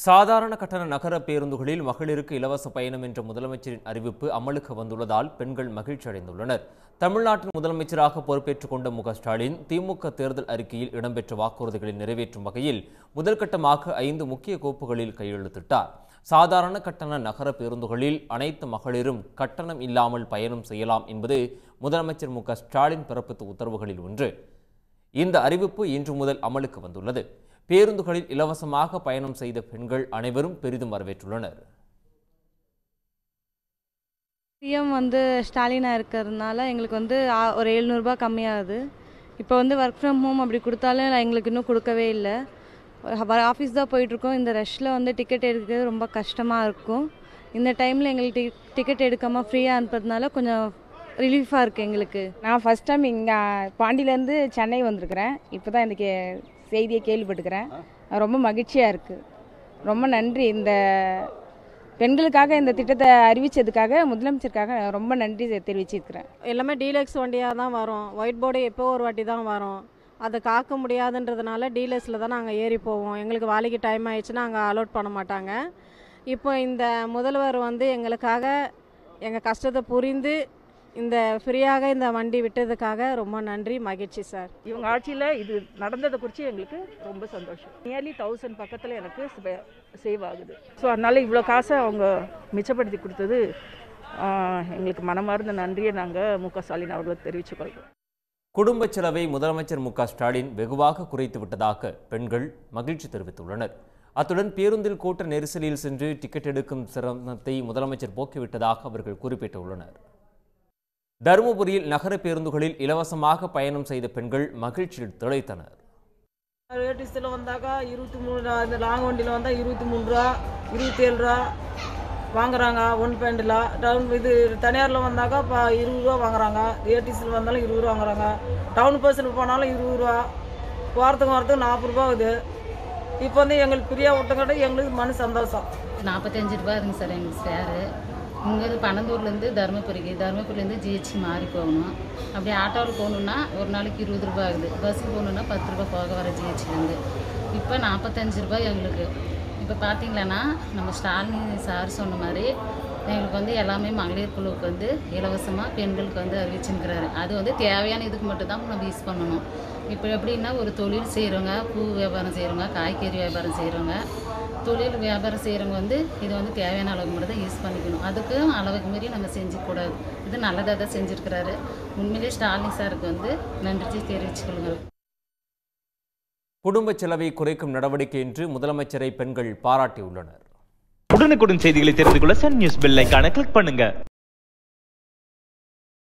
சாதாரண கட்டண நகர பேருந்துகளில் மகளிருக்கு இலவச பயணம் என்ற முதலமைச்சரின் அறிவிப்பு அமலுக்கு வந்துள்ளதால் பெண்கள் மகிழ்ச்சி அடைந்துள்ளனர் தமிழ்நாட்டின் முதலமைச்சராக பொறுப்பேற்றுக் கொண்ட மு க ஸ்டாலின் திமுக தேர்தல் அறிக்கையில் இடம்பெற்ற வாக்குறுதிகளை நிறைவேற்றும் வகையில் முதல்கட்டமாக ஐந்து முக்கிய கோப்புகளில் கையெழுத்திட்டார் சாதாரண கட்டண நகர பேருந்துகளில் அனைத்து மகளிரும் கட்டணம் இல்லாமல் பயணம் செய்யலாம் என்பது முதலமைச்சர் மு க ஸ்டாலின் பிறப்பித்த உத்தரவுகளில் ஒன்று இந்த அறிவிப்பு இன்று முதல் அமலுக்கு வந்துள்ளது பேருந்துகளில் இலவசமாக பயணம் செய்த பெண்கள் அனைவரும் பெரிதும் வரவேற்றுள்ளனர் சிஎம் வந்து ஸ்டாலினாக இருக்கிறதுனால எங்களுக்கு வந்து ஆ- ஒரு எழுநூறுபா கம்மியாகுது இப்போ வந்து ஒர்க் ஃப்ரம் ஹோம் அப்படி கொடுத்தாலும் எங்களுக்கு இன்னும் கொடுக்கவே இல்லை ஆஃபீஸ் தான் போயிட்டுருக்கோம் இந்த ரஷ்ஷில் வந்து டிக்கெட் எடுக்கிறது ரொம்ப கஷ்டமாக இருக்கும் இந்த டைமில் எங்களுக்கு டிக்கெட் எடுக்காமல் ஃப்ரீயாக அனுப்புறதுனால கொஞ்சம் ரிலீஃபாக இருக்குது எங்களுக்கு நான் ஃபஸ்ட் டைம் இங்கே பாண்டியிலேருந்து சென்னை வந்திருக்கிறேன் இப்போ தான் இந்த கே செய்தியை கேள்விப்பட்டுக்கிறேன் ரொம்ப மகிழ்ச்சியாக இருக்குது ரொம்ப நன்றி இந்த பெண்களுக்காக இந்த திட்டத்தை அறிவித்ததுக்காக முதலமைச்சருக்காக ரொம்ப நன்றி தெரிவிச்சிருக்கிறேன் எல்லாமே டீலக்ஸ் வண்டியாக தான் வரும் ஒயிட் போர்டு எப்போ ஒரு வாட்டி தான் வரும் அதை காக்க முடியாதுன்றதுனால டீலக்ஸில் தான் நாங்கள் ஏறி போவோம் எங்களுக்கு வேலைக்கு டைம் ஆயிடுச்சுன்னா அங்கே அலோட் பண்ண மாட்டாங்க இப்போ இந்த முதல்வர் வந்து எங்களுக்காக எங்கள் கஷ்டத்தை புரிந்து இந்த ஃப்ரீயாக இந்த வண்டி விட்டதுக்காக ரொம்ப நன்றி மகிழ்ச்சி சார் இவங்க ஆட்சியில் இது நடந்ததை குறித்து எங்களுக்கு ரொம்ப சந்தோஷம் நியர்லி தௌசண்ட் பக்கத்தில் எனக்கு சேவ் ஆகுது ஸோ அதனால் இவ்வளோ காசை அவங்க மிச்சப்படுத்தி கொடுத்தது ஆஹ், எங்களுக்கு மனமார்ந்த நன்றியை நாங்கள் மு க ஸ்டாலின் அவர்களுக்கு தெரிவித்துக்கொள்கிறோம் குடும்ப செலவை முதலமைச்சர் மு க ஸ்டாலின் வெகுவாக குறைத்து விட்டதாக பெண்கள் மகிழ்ச்சி தெரிவித்துள்ளனர் அத்துடன் பேருந்தில் கூட்ட நெரிசலில் சென்று டிக்கெட் எடுக்கும் சிரமத்தை முதலமைச்சர் போக்கிவிட்டதாக அவர்கள் குறிப்பிட்டுள்ளனர் தருமபுரியில் நகர பேருந்துகளில் இலவசமாக பயணம் செய்த பெண்கள் மகிழ்ச்சியில் திளைத்தனர் ஏடிஸில் வந்தாக்கா இருபத்தி மூணு ரூபா இந்த லாங் வண்டியில் வந்தால் இருபத்தி மூணு ரூபா இருபத்தி ஏழு ரூபா வாங்குறாங்க ஒன் பாயிண்டில் டவுன் இது தனியாரில் வந்தாக்கா இப்போ இருபது ரூபா வாங்குறாங்க ஏடிஸில் வந்தாலும் இருபது ரூபா வாங்குறாங்க டவுன் பஸ்ஸில் போனாலும் இருபது ரூபா போகிறதுக்கு வரதுக்கு நாற்பது ரூபா ஆகுது இப்போ வந்து எங்களுக்கு ஃப்ரீயாக விட்டங்காட்டி எங்களுக்கு மனு சந்தோஷம் நாற்பத்தஞ்சு ரூபா இருங்க சார் எங்களுக்கு ஃபேரு இங்கேருந்து பனந்தூர்லேருந்து தருமபுரிக்கு தருமபுரிலேருந்து ஜிஹெச்சி மாறி போகணும் அப்படியே ஆட்டோவில் போகணுன்னா ஒரு நாளைக்கு இருபது ரூபா ஆகுது பஸ்ஸுக்கு போகணுன்னா பத்து ரூபா போக வர ஜிஹெச்சிலேருந்து இப்போ நாற்பத்தஞ்சு ரூபாய் எங்களுக்கு இப்போ பார்த்தீங்களன்னா நம்ம ஸ்டாலின் சார் சொன்ன மாதிரி எங்களுக்கு வந்து எல்லாமே மகளிர் குழுவுக்கு வந்து இலவசமாக பெண்களுக்கு வந்து அறிவிச்சுருக்கிறாரு அது வந்து தேவையான இதுக்கு மட்டும் தான் நம்ம யூஸ் பண்ணணும் இப்போ எப்படின்னா ஒரு தொழில் செய்கிறவங்க பூ வியாபாரம் செய்கிறவங்க காய்கறி வியாபாரம் செய்கிறவங்க தொழில் வியாபாரம் செய்கிறவங்க வந்து இது வந்து தேவையான அளவுக்கு மட்டும் தான் யூஸ் பண்ணிக்கணும் அதுக்கு அளவுக்கு மீறி நம்ம செஞ்சுக்கூடாது இது நல்லதாக தான் செஞ்சுருக்கிறாரு உண்மையிலேயே ஸ்டாலின் சாருக்கு வந்து நன்றி தெரிவிச்சுக்கொள்ளுங்கள் குடும்ப செலவை குறைக்கும் நடவடிக்கை என்று முதலமைச்சரை பெண்கள் பாராட்டியுள்ளனர் உடனுக்குடன் செய்திகளை தெரிந்து கொள்ள சன் நியூஸ் பெல் ஐகானை கிளிக் பண்ணுங்க